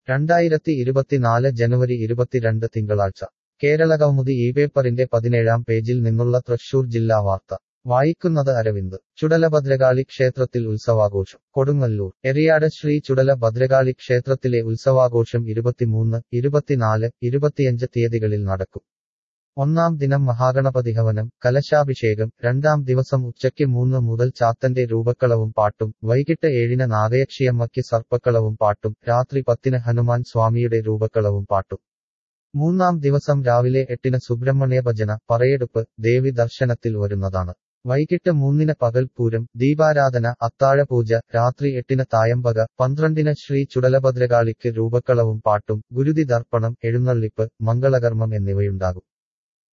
രണ്ടായിരത്തി ഇരുപത്തിനാല് ജനുവരി ഇരുപത്തിരണ്ട് തിങ്കളാഴ്ച കേരള കൗമുദി ഈ പേപ്പറിന്റെ പതിനേഴാം പേജിൽ നിന്നുള്ള തൃശൂർ ജില്ലാ വാർത്ത വായിക്കുന്നത് അരവിന്ദ് ചുടല ഭദ്രകാളി ക്ഷേത്രത്തിൽ ഉത്സവാഘോഷം കൊടുങ്ങല്ലൂർ എറിയാട് ശ്രീ ചുടല ഭദ്രകാളി ക്ഷേത്രത്തിലെ ഉത്സവാഘോഷം ഇരുപത്തിമൂന്ന് ഇരുപത്തിനാല് ഇരുപത്തിയഞ്ച് തീയതികളിൽ നടക്കും ഒന്നാം ദിനം മഹാഗണപതി ഹവനം കലശാഭിഷേകം രണ്ടാം ദിവസം ഉച്ചയ്ക്ക് മൂന്ന് മുതൽ ചാത്തന്റെ രൂപക്കളവും പാട്ടും വൈകിട്ട് ഏഴിന് നാഗയക്ഷിയമ്മയ്ക്ക് സർപ്പക്കളവും പാട്ടും രാത്രി പത്തിന് ഹനുമാൻ സ്വാമിയുടെ രൂപക്കളവും പാട്ടും മൂന്നാം ദിവസം രാവിലെ എട്ടിന് സുബ്രഹ്മണ്യ ഭജന പറയെടുപ്പ് ദേവി ദർശനത്തിൽ വരുന്നതാണ് വൈകിട്ട് മൂന്നിന് പകൽപൂരം ദീപാരാധന അത്താഴപൂജ രാത്രി എട്ടിന് തായമ്പക പന്ത്രണ്ടിന് ശ്രീ ചുടലഭദ്രകാളിക്ക് രൂപക്കളവും പാട്ടും ഗുരുതി ദർപ്പണം എഴുന്നള്ളിപ്പ് മംഗളകർമ്മം എന്നിവയുണ്ടാകും